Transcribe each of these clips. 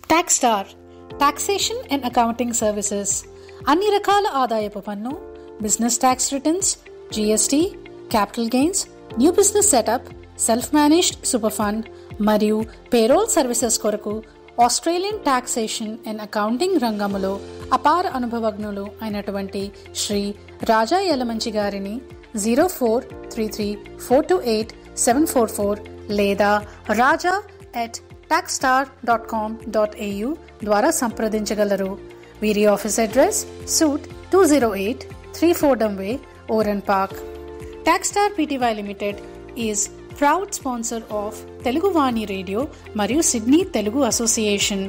tax star taxation and accounting services అన్ని రకాల ఆదాయపు పన్ను business tax returns GST capital gains new business setup self managed super fund మరియు payroll services కొరకు Australian taxation and accounting రంగములో అపార అనుభవజ్ఞులు అయినటువంటి శ్రీ రాజా యలమంచి గారిని zero four three three four two eight seven four four లేదా Raja at taxstar dot com dot AU ద్వారా సంప్రదించగలరు వీరి office address suite two zero eight three Fordham way ఓరన్ park taxstar PTY limited is proud sponsor of Telugu Vani radio మరియు Sydney Telugu association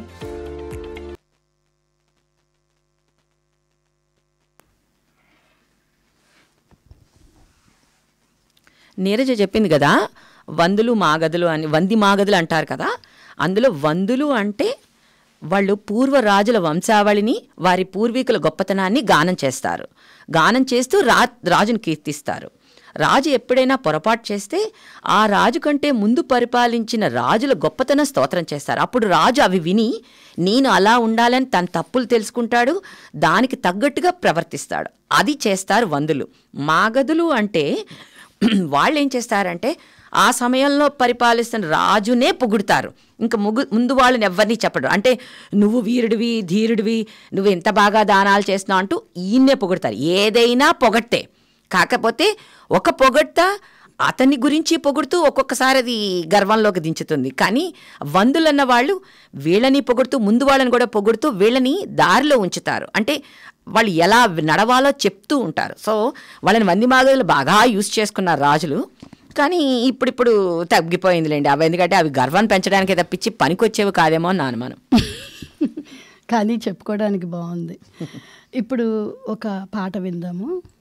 Neeraja చెప్పింది కదా వందులు మాగదులు అని వంది మాగదులు అంటారు కదా అందులో వందులు అంటే వాళ్ళు పూర్వ రాజుల వంశావళిని వారి పూర్వీకుల గొప్పతనాన్ని గానం చేస్తారు గానం చేస్తూ రా రాజును కీర్తిస్తారు రాజు ఎప్పుడైనా పొరపాటు చేస్తే ఆ రాజు కంటే ముందు పరిపాలించిన రాజుల గొప్పతనం స్తోత్రం చేస్తారు అప్పుడు రాజు అవి విని నేను అలా ఉండాలని తన తప్పులు తెలుసుకుంటాడు దానికి తగ్గట్టుగా ప్రవర్తిస్తాడు అది చేస్తారు వందులు మాగదులు అంటే వాళ్ళు ఏం చేస్తారంటే ఆ సమయంలో పరిపాలిస్తున్న రాజునే పొగుడుతారు ఇంకా ముగ్గు ముందు వాళ్ళని ఎవరిని చెప్పడు అంటే నువ్వు వీరుడివి ధీరుడివి నువ్వు ఎంత బాగా దానాలు చేస్తున్నావు అంటూ ఈయన్నే పొగుడతారు ఏదైనా పొగట్టే కాకపోతే ఒక పొగడ్త అతని గురించి పొగుడుతూ ఒక్కొక్కసారి అది గర్వంలోకి దించుతుంది కానీ వందులన్న వాళ్ళు వీళ్ళని పొగుడుతూ ముందు వాళ్ళని కూడా పొగుడుతూ వీళ్ళని దారిలో ఉంచుతారు అంటే వాళ్ళు ఎలా నడవాలో చెప్తూ ఉంటారు సో వాళ్ళని వంది మాగదులు బాగా యూస్ చేసుకున్నారు రాజులు కానీ ఇప్పుడిప్పుడు తగ్గిపోయిందిలేండి అవి ఎందుకంటే అవి గర్వాన్ని పెంచడానికి తప్పించి పనికొచ్చేవి కాదేమో అని నా అనుమానం కానీ చెప్పుకోవడానికి బాగుంది ఇప్పుడు ఒక పాట విందాము